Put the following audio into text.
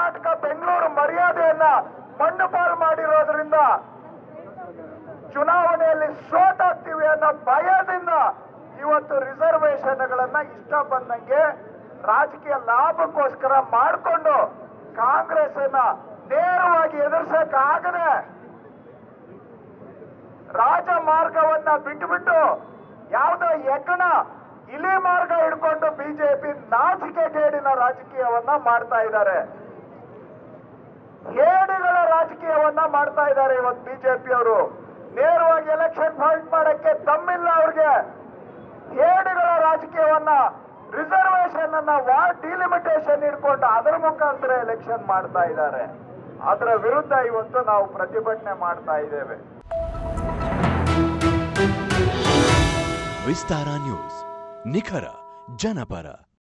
ಕರ್ನಾಟಕ ಬೆಂಗಳೂರು ಮರ್ಯಾದೆಯನ್ನ ಮಣ್ಣು ಪಾಲು ಮಾಡಿರೋದ್ರಿಂದ ಚುನಾವಣೆಯಲ್ಲಿ ಸೋತಾಗ್ತೀವಿ ಅನ್ನೋ ಭಯದಿಂದ ಇವತ್ತು ರಿಸರ್ವೇಶನ್ಗಳನ್ನ ಇಷ್ಟ ಬಂದಂಗೆ ರಾಜಕೀಯ ಲಾಭಕ್ಕೋಸ್ಕರ ಮಾಡಿಕೊಂಡು ಕಾಂಗ್ರೆಸ್ ಅನ್ನ ನೇರವಾಗಿ ಎದುರಿಸಕ್ ಆಗದೆ ರಾಜಮಾರ್ಗವನ್ನ ಬಿಟ್ಟುಬಿಟ್ಟು ಯಾವುದೋ ಯಜ್ಞ ಇಲಿ ಮಾರ್ಗ ಹಿಡ್ಕೊಂಡು ಬಿಜೆಪಿ ನಾಚಿಕೆಗೇಡಿನ ರಾಜಕೀಯವನ್ನ ಮಾಡ್ತಾ ಇದ್ದಾರೆ ಹೇಡಿಗಳ ರಾಜಕೀಯವನ್ನ ಮಾಡ್ತಾ ಇದ್ದಾರೆ ಇವತ್ತು ಬಿಜೆಪಿ ಅವರು ನೇರವಾಗಿ ಎಲೆಕ್ಷನ್ ಫೈಟ್ ಮಾಡಕ್ಕೆ ತಮ್ಮಿಲ್ಲ ಅವ್ರಿಗೆ ಹೇಡಿಗಳ ರಾಜಕೀಯವನ್ನ ರಿಸರ್ವೇಶನ್ ಅನ್ನ ವಾರ್ಡ್ ಡಿಲಿಮಿಟೇಷನ್ ಇಟ್ಕೊಂಡು ಅದರ ಮುಖಾಂತರ ಎಲೆಕ್ಷನ್ ಮಾಡ್ತಾ ಇದ್ದಾರೆ ಅದರ ವಿರುದ್ಧ ಇವತ್ತು ನಾವು ಪ್ರತಿಭಟನೆ ಮಾಡ್ತಾ ಇದ್ದೇವೆ ವಿಸ್ತಾರ ನ್ಯೂಸ್ ನಿಖರ ಜನಪರ